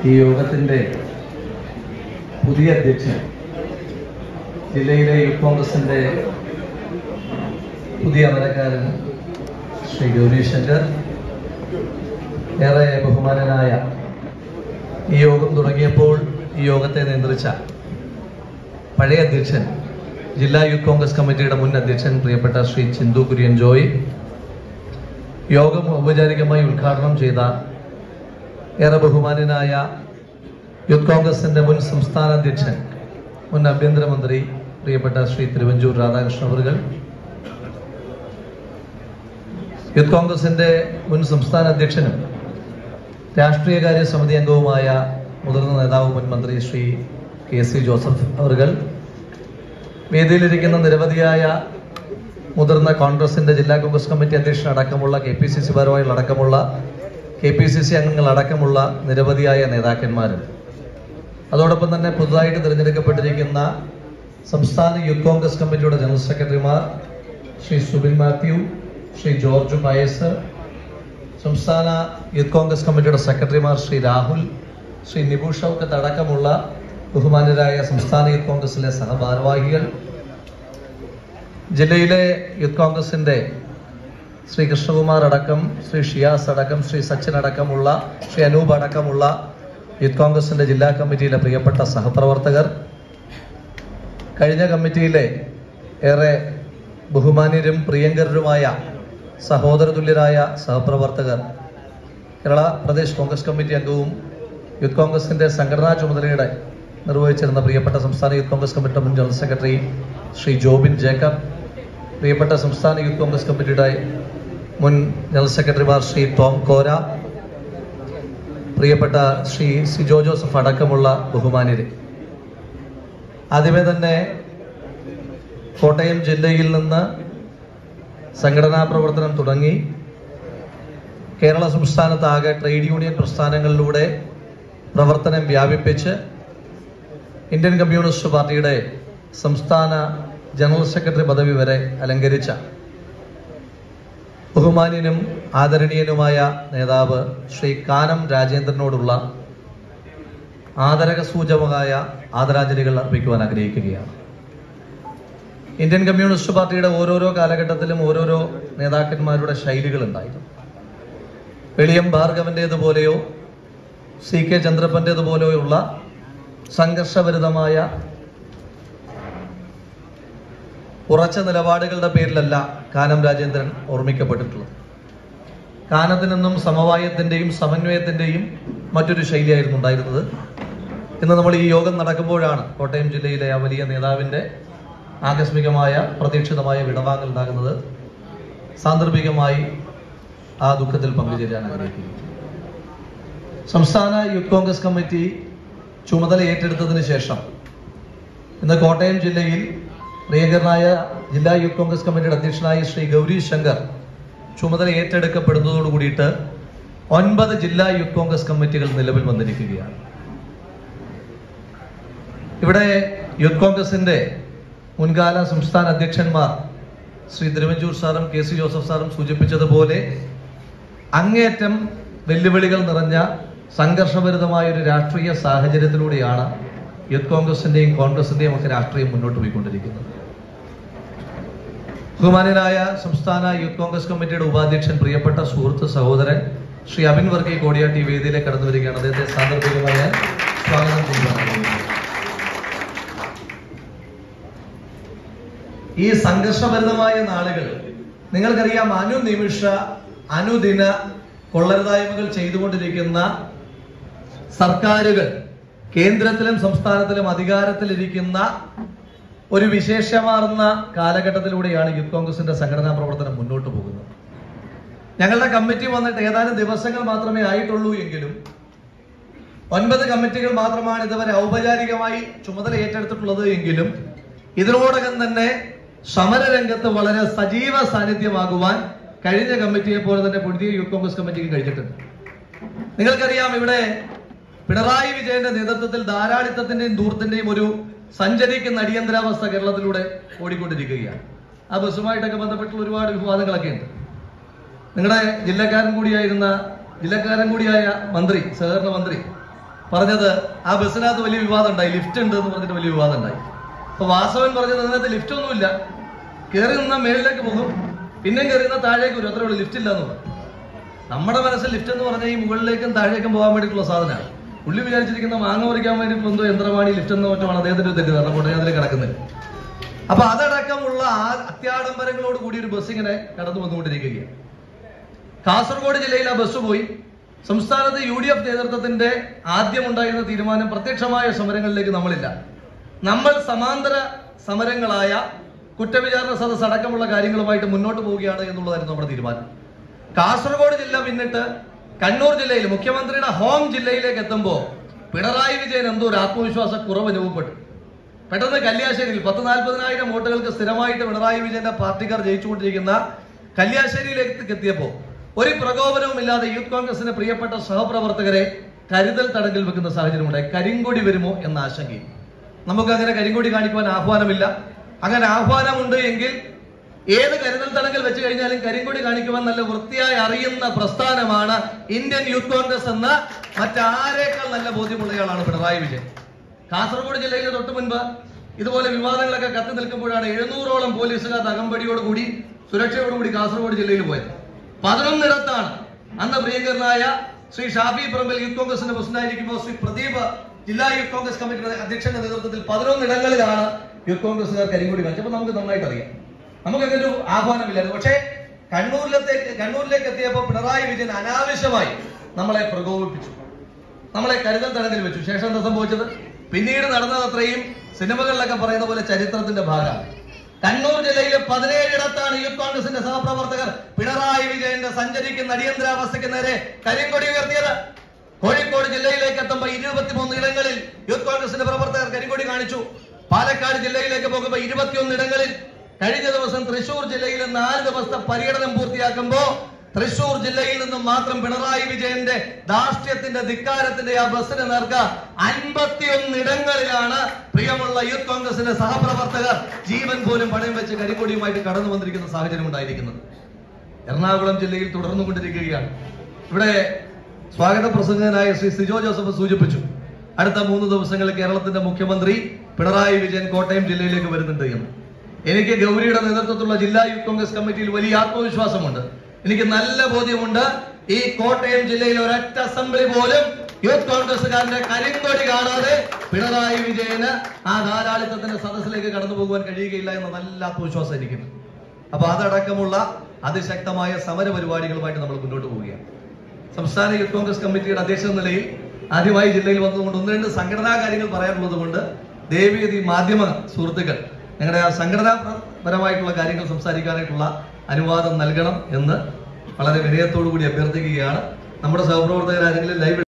ഈ യോഗത്തിന്റെ പുതിയ അധ്യക്ഷൻ ജില്ലയിലെ യൂത്ത് കോൺഗ്രസിന്റെ പുതിയ അമരക്കാരൻ ശ്രീ ഗൗരി ശങ്കർ ഏറെ ബഹുമാനനായ ഈ യോഗം തുടങ്ങിയപ്പോൾ ഈ യോഗത്തെ നിയന്ത്രിച്ച പഴയ അധ്യക്ഷൻ ജില്ലാ യൂത്ത് കോൺഗ്രസ് കമ്മിറ്റിയുടെ മുൻ അധ്യക്ഷൻ പ്രിയപ്പെട്ട ശ്രീ ചിന്തു കുര്യൻ ജോയ് യോഗം ഔപചാരികമായി ഉദ്ഘാടനം ചെയ്ത ഏറെ ബഹുമാനനായ യൂത്ത് കോൺഗ്രസിന്റെ മുൻ സംസ്ഥാന അധ്യക്ഷൻ മുൻ ആഭ്യന്തരമന്ത്രി പ്രിയപ്പെട്ട ശ്രീ തിരുവഞ്ചൂർ രാധാകൃഷ്ണൻ അവറുകൾ യൂത്ത് കോൺഗ്രസിന്റെ മുൻ സംസ്ഥാന അധ്യക്ഷനും രാഷ്ട്രീയകാര്യ സമിതി അംഗവുമായ മുതിർന്ന നേതാവ് മുൻ മന്ത്രി ശ്രീ കെ സി ജോസഫ് അവറുകൾ വേദിയിലിരിക്കുന്ന നിരവധിയായ മുതിർന്ന കോൺഗ്രസിന്റെ ജില്ലാ കോൺഗ്രസ് കമ്മിറ്റി അധ്യക്ഷൻ അടക്കമുള്ള കെ പി സി സി ഭാരവാഹികൾ അടക്കമുള്ള കെ പി സി സി അംഗങ്ങൾ അടക്കമുള്ള നിരവധിയായ നേതാക്കന്മാരും അതോടൊപ്പം തന്നെ പുതുതായിട്ട് തിരഞ്ഞെടുക്കപ്പെട്ടിരിക്കുന്ന സംസ്ഥാന യൂത്ത് കോൺഗ്രസ് കമ്മിറ്റിയുടെ ജനറൽ സെക്രട്ടറിമാർ ശ്രീ സുബിൻ മാത്യു ശ്രീ ജോർജ് പയസ് സംസ്ഥാന യൂത്ത് കോൺഗ്രസ് കമ്മിറ്റിയുടെ സെക്രട്ടറിമാർ ശ്രീ രാഹുൽ ശ്രീ നിബു ഷൗക്കത്ത് അടക്കമുള്ള ബഹുമാനരായ സംസ്ഥാന യൂത്ത് കോൺഗ്രസിലെ സഹഭാരവാഹികൾ ജില്ലയിലെ യൂത്ത് കോൺഗ്രസിന്റെ ശ്രീ കൃഷ്ണകുമാർ അടക്കം ശ്രീ ഷിയാസ് അടക്കം ശ്രീ സച്ചിൻ അടക്കമുള്ള ശ്രീ അനൂപ് അടക്കമുള്ള യൂത്ത് കോൺഗ്രസിന്റെ ജില്ലാ കമ്മിറ്റിയിലെ പ്രിയപ്പെട്ട സഹപ്രവർത്തകർ കഴിഞ്ഞ കമ്മിറ്റിയിലെ ഏറെ ബഹുമാന്യരും പ്രിയങ്കരരുമായ സഹോദരതുല്യരായ സഹപ്രവർത്തകർ കേരള പ്രദേശ് കോൺഗ്രസ് കമ്മിറ്റി അംഗവും യൂത്ത് കോൺഗ്രസിന്റെ സംഘടനാ ചുമതലയുടെ നിർവഹിച്ചിരുന്ന പ്രിയപ്പെട്ട സംസ്ഥാന യൂത്ത് കോൺഗ്രസ് കമ്മിറ്റിയുടെ മുൻ ജനറൽ സെക്രട്ടറി ശ്രീ ജോബിൻ ജേക്കബ് പ്രിയപ്പെട്ട സംസ്ഥാന യൂത്ത് കോൺഗ്രസ് കമ്മിറ്റിയുടെ മുൻ ജനറൽ സെക്രട്ടറിമാർ ശ്രീ ടോം കോര പ്രിയപ്പെട്ട ശ്രീ സിജോ ജോസഫ് അടക്കമുള്ള ബഹുമാന്യര് ആദ്യമേ തന്നെ കോട്ടയം ജില്ലയിൽ നിന്ന് സംഘടനാ പ്രവർത്തനം തുടങ്ങി കേരള സംസ്ഥാനത്താകെ ട്രേഡ് യൂണിയൻ പ്രസ്ഥാനങ്ങളിലൂടെ പ്രവർത്തനം വ്യാപിപ്പിച്ച് ഇന്ത്യൻ കമ്മ്യൂണിസ്റ്റ് പാർട്ടിയുടെ സംസ്ഥാന ജനറൽ സെക്രട്ടറി പദവി വരെ അലങ്കരിച്ച ബഹുമാന്യനും ആദരണീയനുമായ നേതാവ് ശ്രീ കാനം രാജേന്ദ്രനോടുള്ള ആദരക സൂചകമായ ആദരാഞ്ജലികൾ അർപ്പിക്കുവാൻ ആഗ്രഹിക്കുകയാണ് ഇന്ത്യൻ കമ്മ്യൂണിസ്റ്റ് പാർട്ടിയുടെ ഓരോരോ കാലഘട്ടത്തിലും ഓരോരോ നേതാക്കന്മാരുടെ ശൈലികൾ ഉണ്ടായിരുന്നു വെളിയം ഭാർഗവന്റേതുപോലെയോ സി കെ ചന്ദ്രപ്പന്റേതുപോലെയുള്ള സംഘർഷഭരിതമായ ഉറച്ച നിലപാടുകളുടെ പേരിലല്ല കാനം രാജേന്ദ്രൻ ഓർമ്മിക്കപ്പെട്ടിട്ടുള്ളത് കാനത്തിനെന്നും സമവായത്തിന്റെയും സമന്വയത്തിന്റെയും മറ്റൊരു ശൈലിയായിരുന്നു ഉണ്ടായിരുന്നത് ഇന്ന് നമ്മൾ ഈ യോഗം നടക്കുമ്പോഴാണ് കോട്ടയം ജില്ലയിലെ ആ വലിയ നേതാവിന്റെ ആകസ്മികമായ പ്രതീക്ഷിതമായ വിടവാങ്ങൽ ഉണ്ടാകുന്നത് സാന്ദർഭികമായി ആ ദുഃഖത്തിൽ പങ്കുചേരാൻ ആഗ്രഹിക്കുന്നു സംസ്ഥാന യൂത്ത് കോൺഗ്രസ് കമ്മിറ്റി ചുമതല ഏറ്റെടുത്തതിന് ശേഷം ഇന്ന് കോട്ടയം ജില്ലയിൽ പ്രിയങ്കരനായ ജില്ലാ യൂത്ത് കോൺഗ്രസ് കമ്മിറ്റിയുടെ അധ്യക്ഷനായ ശ്രീ ഗൗരി ശങ്കർ ചുമതല ഏറ്റെടുക്കപ്പെടുന്നതോട് കൂടിയിട്ട് ഒൻപത് ജില്ലാ യൂത്ത് കോൺഗ്രസ് കമ്മിറ്റികൾ നിലവിൽ വന്നിരിക്കുകയാണ് ഇവിടെ യൂത്ത് കോൺഗ്രസിന്റെ മുൻകാല സംസ്ഥാന അധ്യക്ഷന്മാർ ശ്രീ തിരുവഞ്ചൂർ സാറും കെ സി ജോസഫ് സാറും സൂചിപ്പിച്ചതുപോലെ അങ്ങേയറ്റം വെല്ലുവിളികൾ നിറഞ്ഞ സംഘർഷഭരിതമായ ഒരു രാഷ്ട്രീയ സാഹചര്യത്തിലൂടെയാണ് യൂത്ത് കോൺഗ്രസിന്റെയും കോൺഗ്രസിന്റെയും ഒക്കെ രാഷ്ട്രീയം മുന്നോട്ട് പോയിക്കൊണ്ടിരിക്കുന്നത് ബഹുമാനനായ സംസ്ഥാന യൂത്ത് കോൺഗ്രസ് കമ്മിറ്റിയുടെ ഉപാധ്യക്ഷൻ പ്രിയപ്പെട്ട സുഹൃത്ത് സഹോദരൻ ശ്രീ അബിൻ വർഗി കോടിയാട്ടി വേദിയിലേക്ക് കടന്നു വരികയാണ് അദ്ദേഹത്തെ സാന്ദർഭികമായ സ്വാഗതം ചെയ്യുകയാണ് ഈ സംഘർഷഭരിതമായ നാളുകൾ നിങ്ങൾക്കറിയാം അനുനിമിഷ അനുദിന കൊള്ളരുതായ്മകൾ ചെയ്തുകൊണ്ടിരിക്കുന്ന സർക്കാരുകൾ കേന്ദ്രത്തിലും സംസ്ഥാനത്തിലും അധികാരത്തിലിരിക്കുന്ന ഒരു വിശേഷമാർന്ന കാലഘട്ടത്തിലൂടെയാണ് യൂത്ത് കോൺഗ്രസിന്റെ സംഘടനാ പ്രവർത്തനം മുന്നോട്ട് പോകുന്നത് ഞങ്ങളുടെ കമ്മിറ്റി വന്നിട്ട് ഏതാനും ദിവസങ്ങൾ മാത്രമേ ആയിട്ടുള്ളൂ എങ്കിലും ഒൻപത് കമ്മിറ്റികൾ മാത്രമാണ് ഇതുവരെ ഔപചാരികമായി ചുമതല ഏറ്റെടുത്തിട്ടുള്ളത് എങ്കിലും ഇതിനോടകം തന്നെ സമരരംഗത്ത് വളരെ സജീവ സാന്നിധ്യമാകുവാൻ കഴിഞ്ഞ കമ്മിറ്റിയെ പോലെ തന്നെ പുതിയ യൂത്ത് കോൺഗ്രസ് കമ്മിറ്റിക്ക് കഴിഞ്ഞിട്ടുണ്ട് നിങ്ങൾക്കറിയാം ഇവിടെ പിണറായി വിജയന്റെ നേതൃത്വത്തിൽ ധാരാളിത്തത്തിന്റെയും ദൂർത്തിന്റെയും ഒരു സഞ്ചരിക്കുന്ന അടിയന്തരാവസ്ഥ കേരളത്തിലൂടെ ഓടിക്കൊണ്ടിരിക്കുകയാണ് ആ ബസ്സുമായിട്ടൊക്കെ ബന്ധപ്പെട്ടുള്ള ഒരുപാട് വിവാദങ്ങളൊക്കെ ഉണ്ട് നിങ്ങളുടെ ജില്ലക്കാരൻ കൂടിയായിരുന്ന ജില്ലക്കാരൻ കൂടിയായ മന്ത്രി സഹകരണ മന്ത്രി പറഞ്ഞത് ആ ബസ്സിനകത്ത് വലിയ വിവാദം ഉണ്ടായി ലിഫ്റ്റ് ഉണ്ട് എന്ന് പറഞ്ഞിട്ട് വലിയ വിവാദം ഉണ്ടായി അപ്പൊ വാസവൻ പറഞ്ഞത് അതിനകത്ത് ലിഫ്റ്റ് ഒന്നുമില്ല കയറി നിന്ന മേളിലേക്ക് പോകും പിന്നെയും കയറി നിന്ന താഴേക്ക് വരും അത്രേ ഉള്ളൂ ലിഫ്റ്റ് ഇല്ല എന്ന് പറഞ്ഞു നമ്മുടെ മനസ്സിൽ ലിഫ്റ്റ് എന്ന് പറഞ്ഞാൽ ഈ മുകളിലേക്കും താഴേക്കും പോകാൻ വേണ്ടിയിട്ടുള്ള സാധനമാണ് പുള്ളി വിചാരിച്ചിരിക്കുന്ന മാങ്ങ പറിക്കാൻ വേണ്ടിയിട്ടുള്ള എന്തോ യന്ത്രമാണ് ഈ ലിഫ്റ്റ് എന്ന് മറ്റുമാണ് അദ്ദേഹത്തിന്റെ ഒരു തെറ്റിദ്ധാരണ കൊണ്ട് ഞാൻ അതിൽ കിടക്കുന്നത് അപ്പൊ അതടക്കമുള്ള ആ അത്യാഡംബരങ്ങളോട് കൂടി ഒരു ബസ് ഇങ്ങനെ കടന്നു വന്നുകൊണ്ടിരിക്കുകയാണ് കാസർഗോഡ് ജില്ലയിൽ ആ ബസ് പോയി സംസ്ഥാനത്ത് യു ഡി എഫ് നേതൃത്വത്തിന്റെ ആദ്യം ഉണ്ടായിരുന്ന തീരുമാനം പ്രത്യക്ഷമായ സമരങ്ങളിലേക്ക് നമ്മളില്ല നമ്മൾ സമാന്തര സമരങ്ങളായ കുറ്റവിചാരണ സദസ് അടക്കമുള്ള കാര്യങ്ങളുമായിട്ട് മുന്നോട്ട് പോവുകയാണ് എന്നുള്ളതായിരുന്നു നമ്മുടെ തീരുമാനം കാസർഗോഡ് ജില്ല പിന്നിട്ട് കണ്ണൂർ ജില്ലയിൽ മുഖ്യമന്ത്രിയുടെ ഹോം ജില്ലയിലേക്ക് എത്തുമ്പോൾ പിണറായി വിജയൻ എന്തോ ഒരു ആത്മവിശ്വാസ കുറവ് അനുഭവപ്പെട്ടു പെട്ടെന്ന് കല്യാശ്ശേരിയിൽ പത്ത് നാൽപ്പതിനായിരം വോട്ടുകൾക്ക് സ്ഥിരമായിട്ട് പിണറായി വിജയന്റെ പാർട്ടിക്കാർ ജയിച്ചുകൊണ്ടിരിക്കുന്ന കല്യാശ്ശേരിയിലേക്ക് എത്തിയപ്പോൾ ഒരു പ്രകോപനവും ഇല്ലാതെ യൂത്ത് കോൺഗ്രസിന്റെ പ്രിയപ്പെട്ട സഹപ്രവർത്തകരെ കരുതൽ തടങ്കിൽ വെക്കുന്ന സാഹചര്യമുണ്ടായി കരിങ്കൊടി വരുമോ എന്ന ആശങ്കയും നമുക്ക് അങ്ങനെ കരിങ്കൊടി കാണിക്കുവാൻ ആഹ്വാനമില്ല അങ്ങനെ ആഹ്വാനമുണ്ട് എങ്കിൽ ഏത് കരുതൽ തടങ്കൽ വെച്ച് കഴിഞ്ഞാലും കരിങ്കൊടി കാണിക്കുവാൻ നല്ല വൃത്തിയായി അറിയുന്ന പ്രസ്ഥാനമാണ് ഇന്ത്യൻ യൂത്ത് കോൺഗ്രസ് എന്ന മറ്റാരേക്കാൾ നല്ല ബോധ്യമുള്ളയാളാണ് പിണറായി വിജയൻ കാസർഗോഡ് ജില്ലയിൽ തൊട്ട് മുൻപ് ഇതുപോലെ വിവാദങ്ങളൊക്കെ കത്തി നിൽക്കുമ്പോഴാണ് എഴുന്നൂറോളം പോലീസുകാർ അകമ്പടിയോടുകൂടി സുരക്ഷയോടുകൂടി കാസർഗോഡ് ജില്ലയിൽ പോയത് പതിനൊന്നിടത്താണ് അന്ന് പ്രിയങ്കരനായ ശ്രീ ഷാഫി പറമ്പിൽ യൂത്ത് കോൺഗ്രസിന്റെ പ്രസിഡന്റായിരിക്കുമ്പോൾ ശ്രീ പ്രദീപ് ജില്ലാ യൂത്ത് കോൺഗ്രസ് കമ്മിറ്റിയുടെ അധ്യക്ഷന്റെ നേതൃത്വത്തിൽ പതിനൊന്നിടങ്ങളിലാണ് യൂത്ത് കോൺഗ്രസുകാർ കരിങ്കൊടി കാണിച്ചപ്പോൾ നമുക്ക് നന്നായിട്ട് അറിയാം നമുക്ക് അങ്ങനെ ഒരു ആഹ്വാനമില്ലായിരുന്നു പക്ഷേ കണ്ണൂരിലത്തേക്ക് കണ്ണൂരിലേക്ക് എത്തിയപ്പോൾ പിണറായി വിജയൻ അനാവശ്യമായി നമ്മളെ പ്രകോപിപ്പിച്ചു നമ്മളെ കരുതൽ തടങ്കിൽ വെച്ചു ശേഷം എന്താ സംഭവിച്ചത് പിന്നീട് നടന്നത് അത്രയും സിനിമകളിലൊക്കെ പറയുന്ന പോലെ ചരിത്രത്തിന്റെ ഭാഗമാണ് കണ്ണൂർ ജില്ലയിലെ പതിനേഴിടത്താണ് യൂത്ത് കോൺഗ്രസിന്റെ സഹപ്രവർത്തകർ പിണറായി വിജയന്റെ സഞ്ചരിക്കുന്ന അടിയന്തരാവസ്ഥയ്ക്ക് നേരെ കരിങ്കൊടി ഉയർത്തിയത് കോഴിക്കോട് ജില്ലയിലേക്ക് എത്തുമ്പോൾ ഇരുപത്തിമൂന്ന് ഇടങ്ങളിൽ യൂത്ത് കോൺഗ്രസിന്റെ പ്രവർത്തകർ കരിങ്കൊടി കാണിച്ചു പാലക്കാട് ജില്ലയിലേക്ക് പോകുമ്പോൾ ഇരുപത്തിയൊന്ന് ഇടങ്ങളിൽ കഴിഞ്ഞ ദിവസം തൃശൂർ ജില്ലയിൽ നാല് ദിവസത്തെ പര്യടനം പൂർത്തിയാക്കുമ്പോ തൃശൂർ ജില്ലയിൽ നിന്നും മാത്രം പിണറായി വിജയന്റെ ധാർഷ്ട്യത്തിന്റെ ധിക്കാരത്തിന്റെ ആ ബസ്സിന് നേർക്ക അൻപത്തിയൊന്ന് ഇടങ്ങളിലാണ് പ്രിയമുള്ള യൂത്ത് കോൺഗ്രസിന്റെ സഹപ്രവർത്തകർ ജീവൻ പോലും പണയം വെച്ച് കരിക്കൊടിയുമായിട്ട് കടന്നു വന്നിരിക്കുന്ന സാഹചര്യം ഉണ്ടായിരിക്കുന്നത് എറണാകുളം ജില്ലയിൽ തുടർന്നുകൊണ്ടിരിക്കുകയാണ് ഇവിടെ സ്വാഗത പ്രസംഗനായ ശ്രീ സിജോ ജോസഫ് സൂചിപ്പിച്ചു അടുത്ത മൂന്ന് ദിവസങ്ങളിൽ കേരളത്തിന്റെ മുഖ്യമന്ത്രി പിണറായി വിജയൻ കോട്ടയം ജില്ലയിലേക്ക് വരുന്നുണ്ട് എന്ന് എനിക്ക് ഗൗരിയുടെ നേതൃത്വത്തിലുള്ള ജില്ലാ യൂത്ത് കോൺഗ്രസ് കമ്മിറ്റിയിൽ വലിയ ആത്മവിശ്വാസമുണ്ട് എനിക്ക് നല്ല ബോധ്യമുണ്ട് ഈ കോട്ടയം ജില്ലയിൽ ഒരൊറ്റ അസംബ്ലി പോലും യൂത്ത് കോൺഗ്രസുകാരന്റെ കരിങ്കൊടി കാണാതെ പിണറായി വിജയന് ആ ധാരാളിത്തത്തിന്റെ സദസ്സിലേക്ക് കടന്നു പോകുവാൻ കഴിയുകയില്ല എന്ന നല്ല ആത്മവിശ്വാസം എനിക്കുണ്ട് അപ്പൊ അതടക്കമുള്ള അതിശക്തമായ സമര പരിപാടികളുമായിട്ട് നമ്മൾ മുന്നോട്ട് പോവുകയാണ് സംസ്ഥാന യൂത്ത് കോൺഗ്രസ് കമ്മിറ്റിയുടെ അധ്യക്ഷ എന്ന നിലയിൽ ആദ്യമായി ജില്ലയിൽ വന്നതുകൊണ്ട് ഒന്ന് രണ്ട് സംഘടനാ കാര്യങ്ങൾ പറയാനുള്ളത് കൊണ്ട് ദേവിയതി മാധ്യമ സുഹൃത്തുക്കൾ ഞങ്ങളുടെ ആ സംഘടനാപരമായിട്ടുള്ള കാര്യങ്ങൾ സംസാരിക്കാനായിട്ടുള്ള അനുവാദം നൽകണം എന്ന് വളരെ വിനയത്തോടു കൂടി അഭ്യർത്ഥിക്കുകയാണ് നമ്മുടെ സഹപ്രവർത്തകർ ആരെങ്കിലും ലൈവ്